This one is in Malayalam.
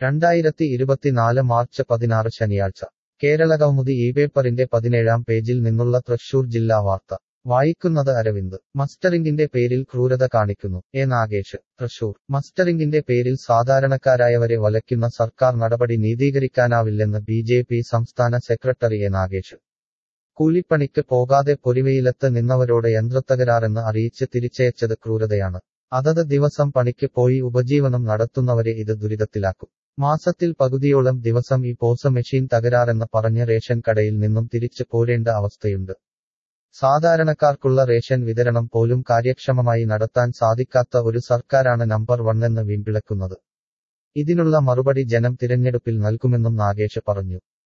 രണ്ടായിരത്തി ഇരുപത്തിനാല് മാർച്ച് പതിനാറ് ശനിയാഴ്ച കേരളകൗമുദി ഈ പേപ്പറിന്റെ പതിനേഴാം പേജിൽ നിന്നുള്ള തൃശൂർ ജില്ലാ വാർത്ത വായിക്കുന്നത് അരവിന്ദ് മസ്റ്ററിംഗിന്റെ പേരിൽ ക്രൂരത കാണിക്കുന്നു എ നാഗേഷ് തൃശൂർ മസ്റ്ററിംഗിന്റെ പേരിൽ സാധാരണക്കാരായവരെ വലയ്ക്കുന്ന സർക്കാർ നടപടി നീതീകരിക്കാനാവില്ലെന്ന് ബി ജെ പി സംസ്ഥാന സെക്രട്ടറി എ നാഗേഷ് കൂലിപ്പണിക്ക് പോകാതെ പൊരിവെയിലത്ത് നിന്നവരോട് യന്ത്രത്തകരാറെന്ന് അറിയിച്ച് തിരിച്ചയച്ചത് ക്രൂരതയാണ് അതത് ദിവസം പണിക്ക് പോയി ഉപജീവനം നടത്തുന്നവരെ ഇത് ദുരിതത്തിലാക്കും മാസത്തിൽ പകുതിയോളം ദിവസം ഈ പോസ് മെഷീൻ തകരാറെന്ന് പറഞ്ഞ് റേഷൻ കടയിൽ നിന്നും തിരിച്ചു പോരേണ്ട അവസ്ഥയുണ്ട് സാധാരണക്കാർക്കുള്ള റേഷൻ വിതരണം പോലും കാര്യക്ഷമമായി നടത്താൻ സാധിക്കാത്ത ഒരു സർക്കാരാണ് നമ്പർ വണ്ണെന്ന് വീമ്പിളക്കുന്നത് ഇതിനുള്ള മറുപടി ജനം തിരഞ്ഞെടുപ്പിൽ നൽകുമെന്നും നാഗേഷ് പറഞ്ഞു